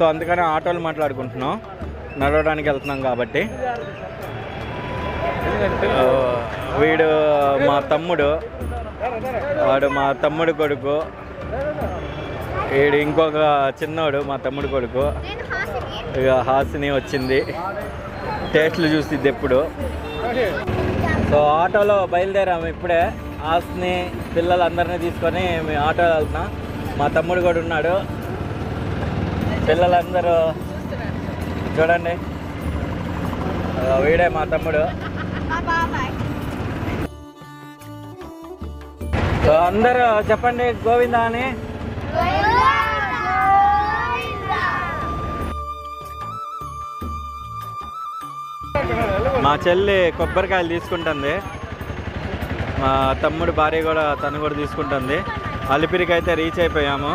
So అందుకని ఆటోలు మాట్లాడుకుంటున్నాం నడవడానికి వెళ్తున్నాం కాబట్టి ఆ, వీడు మా తమ్ముడు వాడు మా తమ్ముడు కొడుకు వీడు ఇంకొక చిన్నోడు మా తమ్ముడు కొడుకు ఇక హాసిని వచ్చింది టేస్ట్లు చూసిద్ది ఎప్పుడు సో ఆటోలో బయలుదేరాము ఇప్పుడే హాస్ని పిల్లలందరినీ తీసుకొని మేము ఆటోలో వెళ్తున్నాం మా తమ్ముడు కూడా ఉన్నాడు పిల్లలందరూ చూడండి ఆ, వీడే మా తమ్ముడు సో అందరూ చెప్పండి గోవిందా అని మా చెల్లి కొబ్బరికాయలు తీసుకుంటుంది మా తమ్ముడు భార్య కూడా తను కూడా తీసుకుంటుంది అలిపిరికి అయితే రీచ్ అయిపోయాము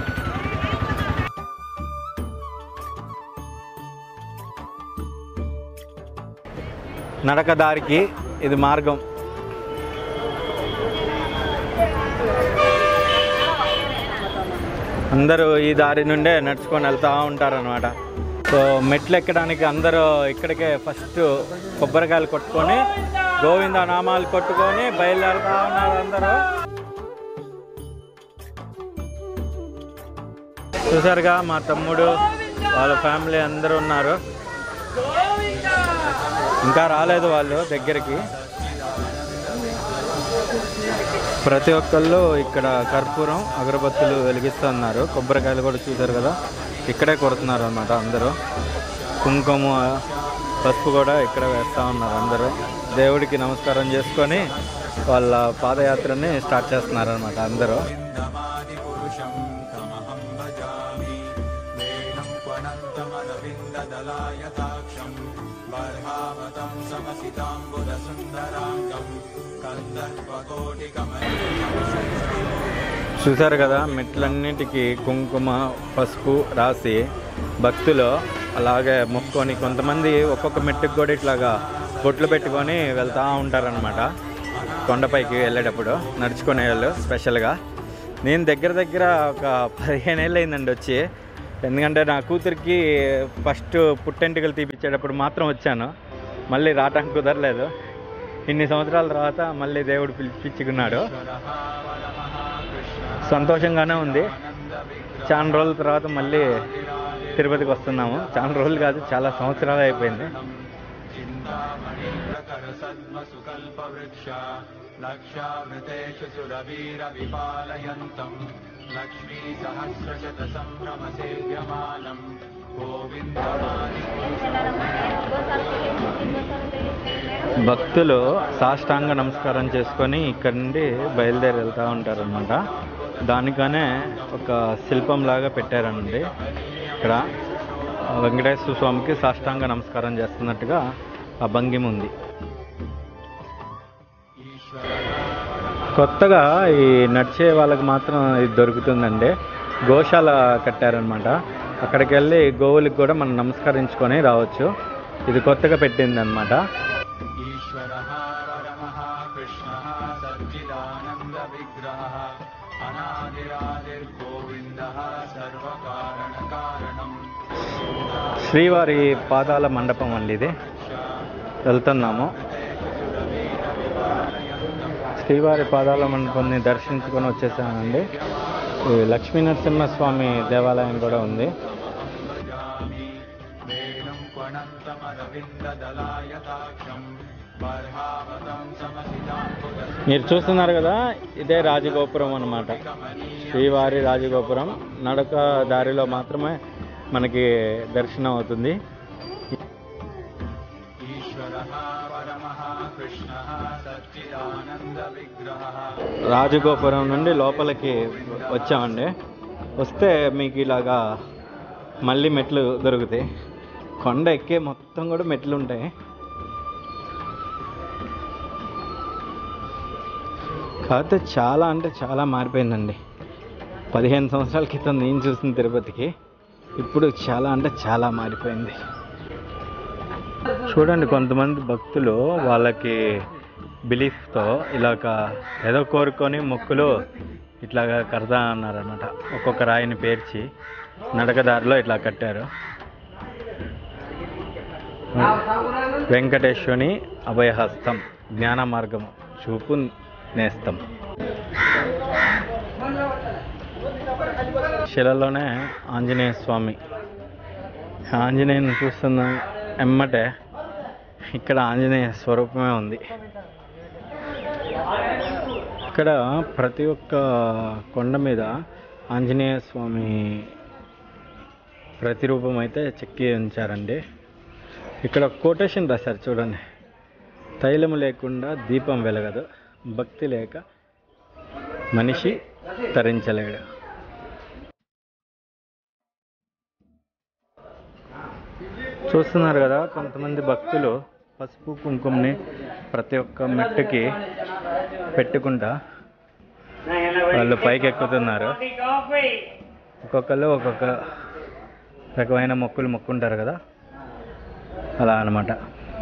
నడక దారికి ఇది మార్గం అందరూ ఈ దారి నుండే నడుచుకొని వెళ్తూ ఉంటారనమాట సో మెట్లు ఎక్కడానికి అందరూ ఇక్కడికే ఫస్ట్ కొబ్బరికాయలు కొట్టుకొని గోవింద నామాలు కొట్టుకొని బయలుదేరుతా ఉన్నారు అందరూ చూసారుగా మా తమ్ముడు వాళ్ళ ఫ్యామిలీ అందరూ ఉన్నారు ఇంకా రాలేదు వాళ్ళు దగ్గరికి ప్రతి ఒక్కళ్ళు ఇక్కడ కర్పూరం అగరబత్తులు వెలిగిస్తున్నారు కొబ్బరికాయలు కూడా చూసారు కదా ఇక్కడే కొడుతున్నారు అన్నమాట అందరూ కుంకుమ పసుపు కూడా ఇక్కడ వేస్తూ ఉన్నారు అందరూ దేవుడికి నమస్కారం చేసుకొని వాళ్ళ పాదయాత్రని స్టార్ట్ చేస్తున్నారు అనమాట అందరూ పురుషం తమహం భజామి వేణం క్వనంతమరవిందదలాయతాక్షం బర్హావతం సమసితాంబుదసుందరాంగం చూశారు కదా మెట్లన్నిటికీ కుంకుమ పసుపు రాసి భక్తులు అలాగే మొక్కుకొని కొంతమంది ఒక్కొక్క మెట్టుకు కూడా ఇట్లాగా బొట్లు పెట్టుకొని వెళ్తూ ఉంటారనమాట కొండపైకి వెళ్ళేటప్పుడు నడుచుకునే వాళ్ళు స్పెషల్గా నేను దగ్గర దగ్గర ఒక పదిహేను ఏళ్ళు అయిందండి వచ్చి ఎందుకంటే నా కూతురికి ఫస్ట్ పుట్టెంటికలు తీపిచ్చేటప్పుడు మాత్రం వచ్చాను మళ్ళీ రావటానికి కుదరలేదు ఇన్ని సంవత్సరాల తర్వాత మళ్ళీ దేవుడు పిలిపించుకున్నాడు సంతోషంగానే ఉంది చాలా రోజుల తర్వాత మళ్ళీ తిరుపతికి వస్తున్నాము చాలా రోజులు కాదు చాలా సంవత్సరాలు అయిపోయింది సద్మసుకల్పవృక్ష లక్షామృతేషు సురవీర విపాలయంతం లక్ష్మీ సహస్రశత సంభ్రమ సేవ్యమానం గోవిందమాని భక్తులు సాష్టాంగ నమస్కారం చేసుకొని ఇక్కడ నుండి బయలుదేరి వెళ్తూ ఉంటారనమాట దానికనే ఒక శిల్పం లాగా పెట్టారండి ఇక్కడ వెంకటేశ్వర స్వామికి సాష్టాంగ నమస్కారం చేస్తున్నట్టుగా ఆ భంగిమ ఉంది కొత్తగా ఈ నడిచే వాళ్ళకి మాత్రం ఇది దొరుకుతుందండి గోశాల కట్టారనమాట అక్కడికి వెళ్ళి గోవులకి కూడా మనం నమస్కరించుకొని రావచ్చు ఇది కొత్తగా పెట్టింది అనమాట ఈశ్వర పరమః కృష్ణ సచ్చిదానంద విగ్రహ అనాదిరాదిర్గోవింద సర్వకారణ కారణం శ్రీవారి పాదాల మండపం అండి ఇది వెళ్తున్నాము శ్రీవారి పాదాల మండపాన్ని దర్శించుకొని వచ్చేసామండి ఈ లక్ష్మీ నరసింహస్వామి దేవాలయం కూడా ఉంది భజామి వేణుం క్వనంతమరవిందదలాయతాక్షం బర్హావతం సమసితాంబుద మీరు చూస్తున్నారు కదా ఇదే రాజగోపురం అన్నమాట శ్రీవారి రాజగోపురం నడక దారిలో మాత్రమే మనకి దర్శనం అవుతుంది ఈశ్వర పరమః కృష్ణ సచ్చిదానంద విగ్రహ రాజగోపురం నుండి లోపలికి వచ్చామండి వస్తే మీకు ఇలాగా మళ్ళీ మెట్లు దొరుకుతాయి కొండ ఎక్కే మొత్తం కూడా మెట్లు ఉంటాయి కాకపోతే చాలా అంటే చాలా మారిపోయిందండి పదిహేను సంవత్సరాల క్రితం నేను చూసిన తిరుపతికి ఇప్పుడు చాలా అంటే చాలా మారిపోయింది చూడండి కొంతమంది భక్తులు వాళ్ళకి బిలీఫ్తో ఇలాగ ఏదో కోరుకొని మొక్కులు ఇట్లాగా కడతా అన్నారనమాట ఒక్కొక్క రాయిని పేర్చి నడకదారిలో ఇట్లా కట్టారు వెంకటేశ్వని అభయహస్తం జ్ఞాన మార్గము చూపు నేస్తం శిలలోనే ఆంజనేయ స్వామి ఆంజనేయుని చూస్తున్న ఎమ్మటే ఇక్కడ ఆంజనేయ స్వరూపమే ఉంది ఇక్కడ ప్రతి ఒక్క కొండ మీద ఆంజనేయ స్వామి ప్రతిరూపం అయితే చెక్కి ఉంచారండి ఇక్కడ కోటేషన్ రాశారు చూడండి తైలము లేకుండా దీపం వెలగదు భక్తి లేక మనిషి తరించలేడు చూస్తున్నారు కదా కొంతమంది భక్తులు పసుపు కుంకుమని ప్రతి ఒక్క మెట్టుకి పెట్టుకుంటా వాళ్ళు పైకి ఎక్కుతున్నారు ఒక్కొక్కరు ఒక్కొక్క రకమైన మొక్కులు మొక్కుంటారు కదా అలా అన్నమాట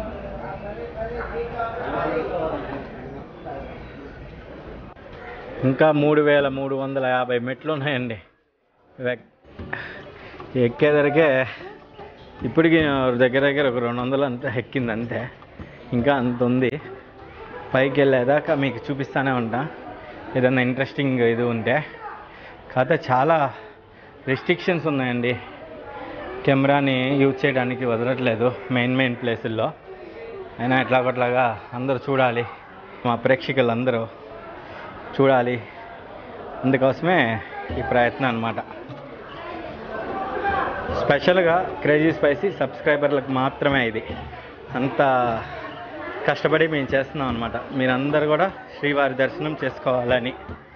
ఇంకా మూడు వేల మూడు వందల యాభై మెట్లు ఉన్నాయండి వెక్- ఎక్కేదరికే ఇప్పటికి దగ్గర దగ్గర ఒక రెండు వందలు అంతా ఎక్కింది అంతే ఇంకా అంత ఉంది పైకి వెళ్ళేదాకా మీకు చూపిస్తూనే ఉంటా ఏదైనా ఇంట్రెస్టింగ్ ఇది ఉంటే కాకపోతే చాలా రిస్ట్రిక్షన్స్ ఉన్నాయండి కెమెరాని యూజ్ చేయడానికి వదలట్లేదు మెయిన్ మెయిన్ ప్లేసుల్లో అయినా ఎట్లాగొట్లాగా అందరూ చూడాలి మా ప్రేక్షకులు అందరూ చూడాలి అందుకోసమే ఈ ప్రయత్నం అనమాట స్పెషల్గా క్రేజీ స్పైసీ సబ్స్క్రైబర్లకు మాత్రమే ఇది అంత కష్టపడి మేము చేస్తున్నాం అనమాట మీరందరూ కూడా శ్రీవారి దర్శనం చేసుకోవాలని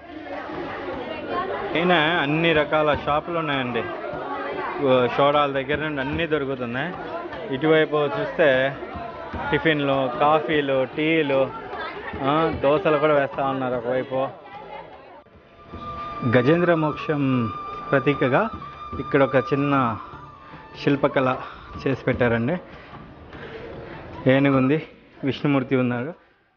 అయినా అన్ని రకాల షాపులు ఉన్నాయండి ఓ సోడాల దగ్గర నుండి అన్నీ దొరుకుతున్నాయి ఇటువైపు చూస్తే టిఫిన్లు కాఫీలు టీలు ఆ, దోశలు కూడా వేస్తూ ఉన్నారు ఒకవైపు గజేంద్ర మోక్షం ప్రతీకగా ఇక్కడ ఒక చిన్న శిల్పకళ చేసి పెట్టారండి ఏనుగుంది విష్ణుమూర్తి ఉన్నారు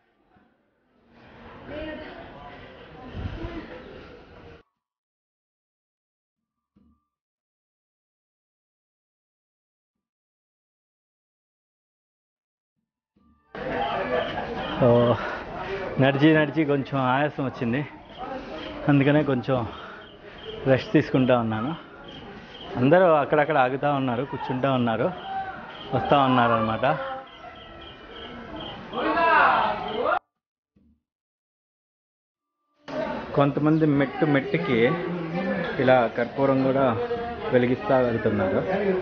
సో నడిచి నడిచి కొంచెం ఆయాసం వచ్చింది అందుకనే కొంచెం రెస్ట్ తీసుకుంటా ఉన్నాను అందరూ అక్కడక్కడ ఆగుతూ ఉన్నారు కూర్చుంటా ఉన్నారు వస్తూ ఉన్నారు అనమాట కొంతమంది మెట్టు మెట్టుకి ఇలా కర్పూరం కూడా వెలిగిస్తూ వెళ్తున్నారు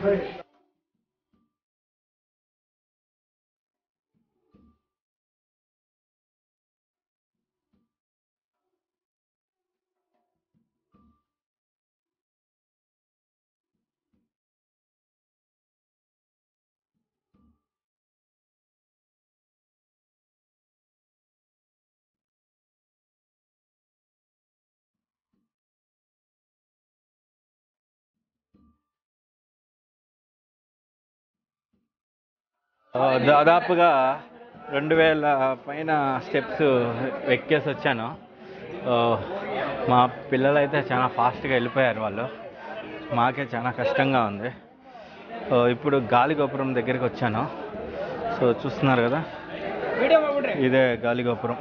ఆ, దాదాపుగా రెండు వేల పైన స్టెప్స్ ఎక్కేసి వచ్చాను ఆ, మా పిల్లలు అయితే చాలా ఫాస్ట్గా వెళ్ళిపోయారు వాళ్ళు మాకే చాలా కష్టంగా ఉంది ఆ, ఇప్పుడు గాలిగోపురం దగ్గరికి వచ్చాను సో చూస్తున్నారు కదా ఇదే గాలిగోపురం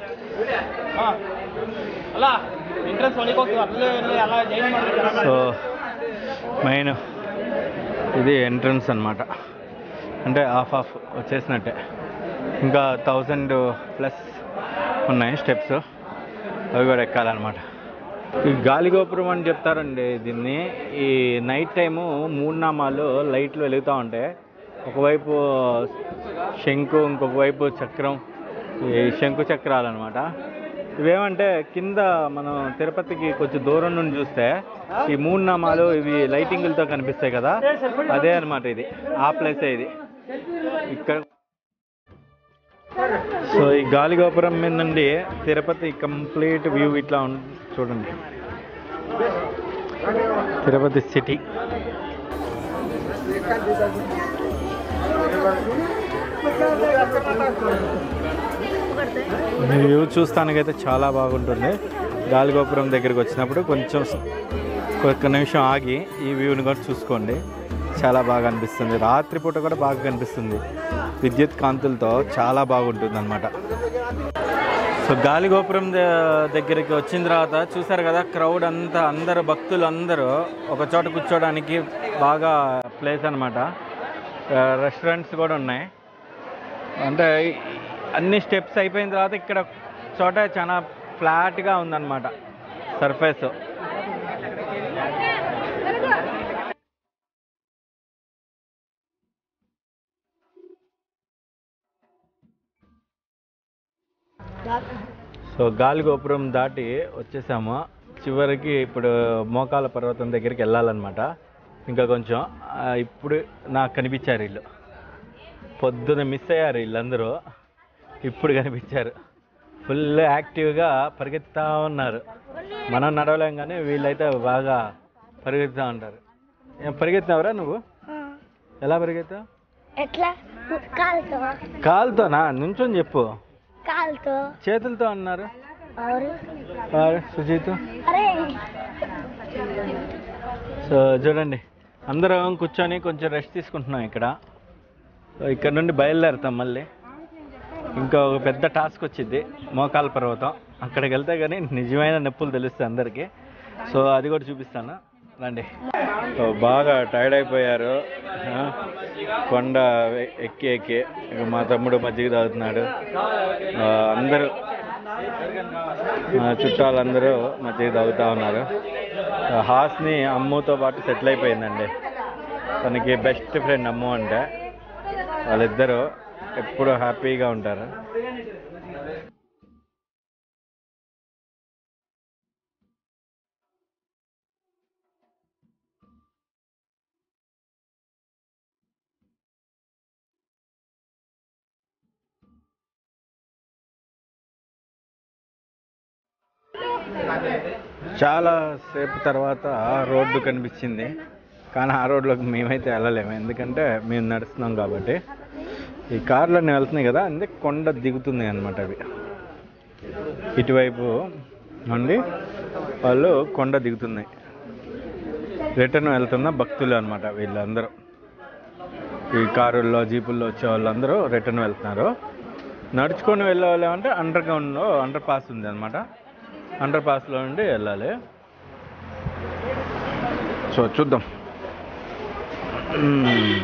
ಅಲ್ಲ ಎಂಟ್ರೆನ್ಸ್ ಒಳಗೆ ಹೋಗ್ತೀವಿ ಅಲ್ಲೇ ಇಲ್ಲಿ ಎಲ್ಲ ಜೈನ್ ಮಾಡ್ತಾರೆ సో మెయిన్ ఇది ఎంట్రన్స్ అన్నమాట అంటే హాఫ్ ఆఫ్ వచ్చేసినట్టే ఇంకా థౌజండ్ ప్లస్ ఉన్నాయి స్టెప్స్ అవి కూడా ఎక్కాలన్నమాట ఈ గాలిగోపురం అని చెప్తారండి దీన్ని ఈ నైట్ టైము మూడు నామాలు లైట్లు వెలుగుతూ ఉంటాయి ఒకవైపు శంకు ఇంకొక వైపు చక్రం ఈ శంకు చక్రాలు అనమాట ఇవేమంటే కింద మనం తిరుపతికి కొంచెం దూరం నుండి చూస్తే ఈ మూడు నామాలు ఇవి లైటింగులతో కనిపిస్తాయి కదా అదే అన్నమాట ఇది ఆ ప్లేసే ఇది ఇక్కడ సో ఈ గాలిగోపురం మీద నుండి తిరుపతి కంప్లీట్ వ్యూ ఇట్లా ఉం చూడండి తిరుపతి సిటీ వ్యూ చూస్తానికైతే చాలా బాగుంటుంది గాలిగోపురం దగ్గరికి వచ్చినప్పుడు కొంచెం స- ఒక్క నిమిషం ఆగి ఈ వ్యూని కూడా చూసుకోండి చాలా బాగా అనిపిస్తుంది రాత్రిపూట కూడా బాగా కనిపిస్తుంది విద్యుత్ కాంతులతో చాలా బాగుంటుంది అనమాట సో గాలిగోపురం ద- దగ్గరికి వచ్చిన తర్వాత చూసారు కదా క్రౌడ్ అంతా అందరు భక్తులు అందరూ ఒక చోట కూర్చోడానికి బాగా ప్లేస్ అనమాట రెస్టారెంట్స్ కూడా ఉన్నాయి అంటే అన్ని స్టెప్స్ అయిపోయిన తర్వాత ఇక్కడ చోట చాలా ఫ్లాట్గా ఉందన్నమాట సర్ఫేస్ సో గాలి గోపురం దాటి వచ్చేసాము చివరికి ఇప్పుడు మోకాల పర్వతం దగ్గరికి వెళ్ళాలన్నమాట ఇంకా కొంచెం ఆ, ఇప్పుడు నాకు కనిపించారు వీళ్ళు పొద్దున మిస్ అయ్యారు వీళ్ళందరూ ఇప్పుడు కనిపించారు ఫుల్ యాక్టివ్గా పరిగెత్తా ఉన్నారు మనం నడవలేం కానీ వీళ్ళైతే బాగా పరిగెత్తా ఉంటారు ఏం పరిగెత్తావురా నువ్వు ఎలా పరిగెత్తావు ఎట్లా కాలుతో కాలుతోనా నుంచొని చెప్పు కాలుతో చేతులతో అన్నారు ఎవరు ఆ, సుజీత్ అరే సో చూడండి అందరం కూర్చొని కొంచెం రెస్ట్ తీసుకుంటున్నాం ఇక్కడ సో ఇక్కడ నుండి బయలుదేరుతాం మళ్ళీ ఇంకా ఒక పెద్ద టాస్క్ వచ్చింది మోకాల పర్వతం అక్కడికి వెళ్తే కానీ నిజమైన నొప్పులు తెలుస్తాయి అందరికీ సో అది కూడా చూపిస్తాను రండి సో బాగా టైర్డ్ అయిపోయారు ఆ, కొండ ఎ- ఎక్కి ఎక్కి ఇక మా తమ్ముడు మజ్జిగ తాగుతున్నాడు ఆ, అందరూ ఆ, చుట్టాలందరూ మజ్జిగ తాగుతూ ఉన్నారు ఆ, హాస్ని అమ్ముతో పాటు సెటిల్ అయిపోయిందండి తనకి బెస్ట్ ఫ్రెండ్ అమ్ము అంటే వాళ్ళిద్దరూ ఎప్పుడు హ్యాపీగా ఉంటారు చాలా సేపు తర్వాత రోడ్డు కనిపించింది కానీ ఆ రోడ్లోకి మేమైతే వెళ్ళలేము ఎందుకంటే మేము నడుస్తున్నాం కాబట్టి ఈ కార్లన్నీ వెళ్తున్నాయి కదా అందుకే కొండ దిగుతుంది అనమాట అవి ఇటువైపు నుండి వాళ్ళు కొండ దిగుతున్నాయి రిటర్న్ వెళ్తున్న భక్తులు అనమాట వీళ్ళందరూ ఈ కారుల్లో జీపుల్లో వచ్చే వాళ్ళందరూ రిటర్న్ వెళ్తున్నారు నడుచుకొని వెళ్ళే వాళ్ళు ఏమంటే అండర్ గ్రౌండ్లో అండర్ పాస్ ఉంది అనమాట అండర్ పాస్లో నుండి వెళ్ళాలి సో చూద్దాం మ్మ్.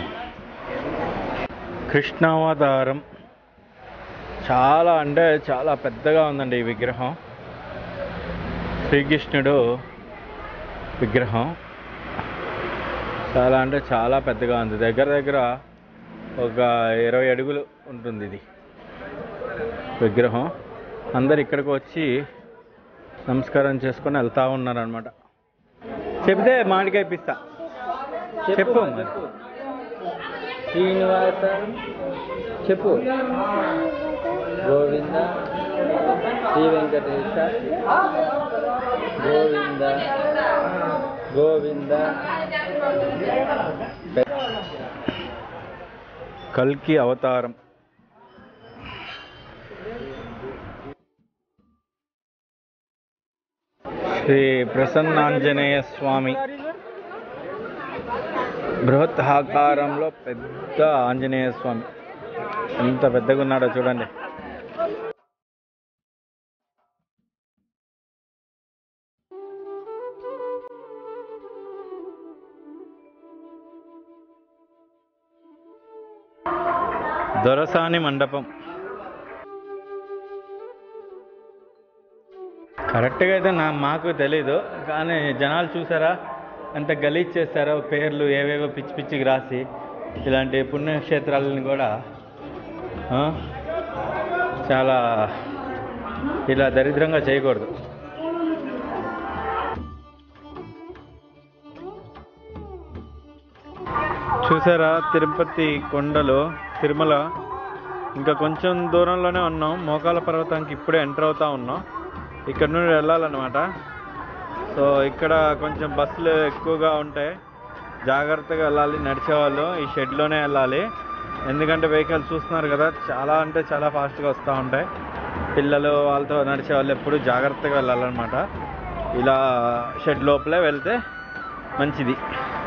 కృష్ణావతారం చాలా అంటే చాలా పెద్దగా ఉందండి ఈ విగ్రహం శ్రీకృష్ణుడు విగ్రహం చాలా అంటే చాలా పెద్దగా ఉంది దగ్గర దగ్గర ఒక ఇరవై అడుగులు ఉంటుంది ఇది విగ్రహం అందరు ఇక్కడికి వచ్చి నమస్కారం చేసుకొని వెళ్తా ఉన్నారనమాట చెప్తే మామిడికాయ ఇప్పిస్తా చెప్పు మరి శ్రీనివాస చెప్పు గోవింద శ్రీ వెంకటేశ గోవింద గోవింద కల్కి అవతారం శ్రీ ప్రసన్నాంజనేయ స్వామి బృహత్ ఆకారంలో పెద్ద ఆంజనేయ స్వామి ఎంత పెద్దగా ఉన్నాడో చూడండి దొరసాని మండపం కరెక్ట్గా అయితే నా మాకు తెలీదు కానీ జనాలు చూసారా ఎంత గలీజ్ చేస్తారో పేర్లు ఏవేవో పిచ్చి పిచ్చికి రాసి ఇలాంటి పుణ్యక్షేత్రాలను కూడా ఆ, చాలా ఇలా దరిద్రంగా చేయకూడదు చూసారా తిరుపతి కొండలు తిరుమల ఇంకా కొంచెం దూరంలోనే ఉన్నాం మోకాల పర్వతానికి ఇప్పుడే ఎంటర్ అవుతా ఉన్నాం ఇక్కడ నుండి వెళ్ళాలన్నమాట సో ఇక్కడ కొంచెం బస్సులు ఎక్కువగా ఉంటాయి జాగ్రత్తగా వెళ్ళాలి నడిచేవాళ్ళు ఈ షెడ్లోనే వెళ్ళాలి ఎందుకంటే వెహికల్స్ చూస్తున్నారు కదా చాలా అంటే చాలా ఫాస్ట్గా వస్తూ ఉంటాయి పిల్లలు వాళ్ళతో నడిచే వాళ్ళు ఎప్పుడు జాగ్రత్తగా వెళ్ళాలన్నమాట ఇలా షెడ్ లోపలే వెళ్తే మంచిది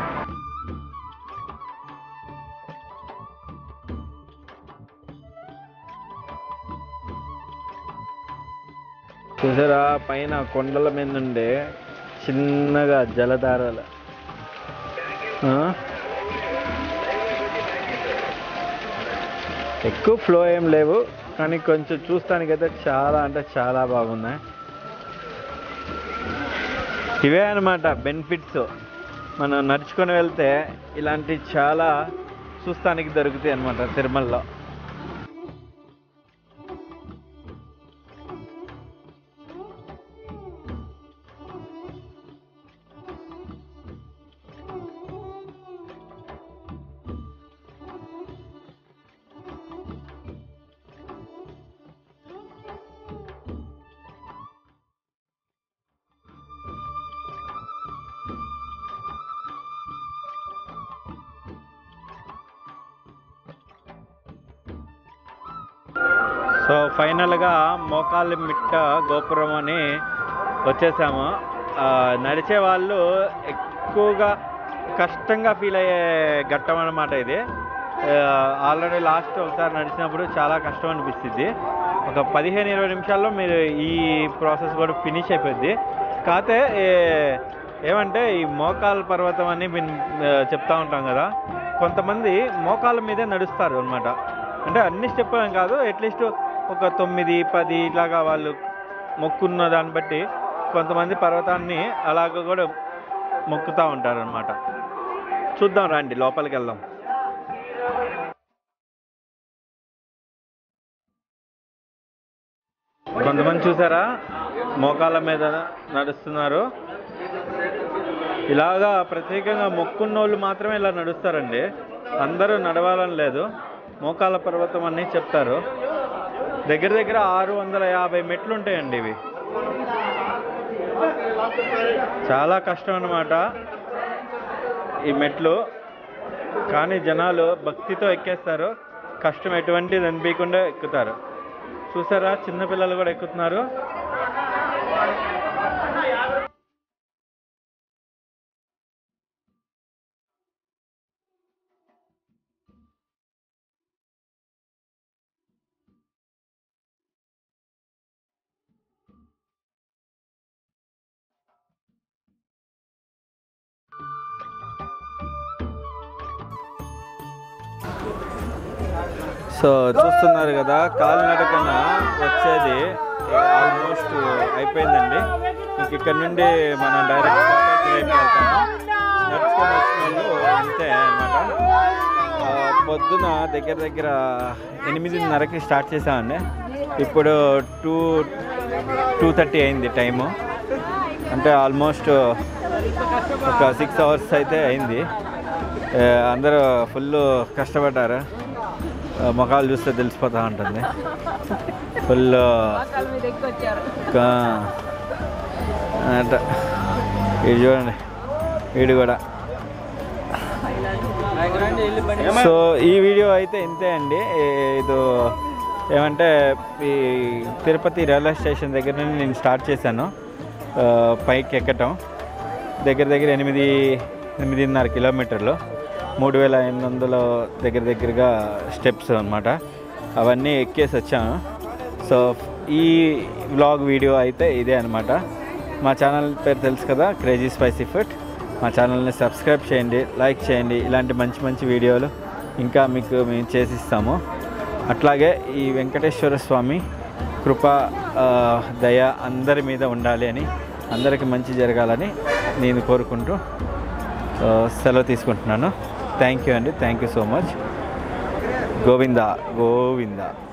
చూసారా పైన కొండల మీద ఉండే చిన్నగా జలధారలు ఆ? ఎక్కువ ఫ్లో ఏం లేవు కానీ కొంచెం చూస్తానికైతే చాలా అంటే చాలా బాగున్నాయి ఇవే అనమాట బెనిఫిట్స్ మనం నడుచుకొని వెళ్తే ఇలాంటి చాలా చూస్తానికి దొరుకుతాయి అనమాట తిరుమలలో సో ఫైనల్గా మోకాళ్ళ మిట్ట గోపురం అని వచ్చేసాము ఆ, నడిచే వాళ్ళు ఎక్కువగా కష్టంగా ఫీల్ అయ్యే ఘట్టం అన్నమాట ఇది ఆల్రెడీ లాస్ట్ ఒకసారి నడిచినప్పుడు చాలా కష్టం అనిపిస్తుంది ఒక పదిహేను ఇరవై నిమిషాల్లో మీరు ఈ ప్రాసెస్ కూడా ఫినిష్ అయిపోద్ది కాకపోతే ఏ- ఏమంటే ఈ మోకాల్ పర్వతం అని మేము చెప్తా ఉంటాం కదా కొంతమంది మోకాళ్ళ మీదే నడుస్తారు అనమాట అంటే అన్ని స్టెప్ ఏం కాదు అట్లీస్ట్ ఒక తొమ్మిది పది ఇట్లాగా వాళ్ళు మొక్కున్న దాన్ని బట్టి కొంతమంది పర్వతాన్ని అలాగ కూడా మొక్కుతూ ఉంటారు అనమాట చూద్దాం రండి లోపలికి వెళ్దాం కొంతమంది చూసారా మోకాళ్ళ మీద నడుస్తున్నారు ఇలాగా ప్రత్యేకంగా మొక్కున్న వాళ్ళు మాత్రమే ఇలా నడుస్తారండి అందరూ నడవాలని లేదు మోకాళ్ళ పర్వతం అని చెప్తారు దగ్గర దగ్గర ఆరు వందల యాభై మెట్లు ఉంటాయండి ఇవి చాలా కష్టం అన్నమాట ఈ మెట్లు కానీ జనాలు భక్తితో ఎక్కేస్తారు కష్టం ఎటువంటిది అనిపించకుండా ఎక్కుతారు చూసారా చిన్నపిల్లలు కూడా ఎక్కుతున్నారు సో చూస్తున్నారు కదా కాలినడకన వచ్చేది ఆల్మోస్ట్ అయిపోయిందండి ఇంక ఇక్కడ నుండి మనం డైరెక్ట్ కాటేజ్ వైపు వెళ్తాము నడుచుకొని వచ్చిన వాళ్ళు అంతే అనమాట పొద్దున దగ్గర దగ్గర ఎనిమిదిన్నరకి స్టార్ట్ చేసామండి ఇప్పుడు టూ టూ థర్టీ అయింది టైము అంటే ఆల్మోస్ట్ ఒక సిక్స్ అవర్స్ అయితే అయింది ఆ, అందరూ ఫుల్ కష్టపడ్డారు ఆ, ముఖాలు చూస్తే తెలిసిపోతూ ఉంటుంది ఫుల్ అట ఇది చూడండి వీడు కూడా సో ఈ వీడియో అయితే ఇంతే అండి ఏ- ఇది ఏమంటే ఈ తిరుపతి రైల్వే స్టేషన్ దగ్గర నుండి నేను స్టార్ట్ చేశాను ఆ, పైకి ఎక్కటం దగ్గర దగ్గర ఎనిమిది ఎనిమిదిన్నర కిలోమీటర్లు మూడు వేల ఎనిమిది వందల దగ్గర దగ్గరగా స్టెప్స్ అనమాట అవన్నీ ఎక్కేసి వచ్చాను సో ఈ వ్లాగ్ వీడియో అయితే ఇదే అనమాట మా ఛానల్ పేరు తెలుసు కదా క్రేజీ స్పైసీ ఫుడ్ మా ఛానల్ని సబ్స్క్రైబ్ చేయండి లైక్ చేయండి ఇలాంటి మంచి మంచి వీడియోలు ఇంకా మీకు మేము చేసిస్తాము అట్లాగే ఈ వెంకటేశ్వర స్వామి కృప ఆ, దయ అందరి మీద ఉండాలి అని అందరికీ మంచి జరగాలని నేను కోరుకుంటూ ఆ, సెలవు తీసుకుంటున్నాను థ్యాంక్ యూ అండి thank you so much Govinda Govinda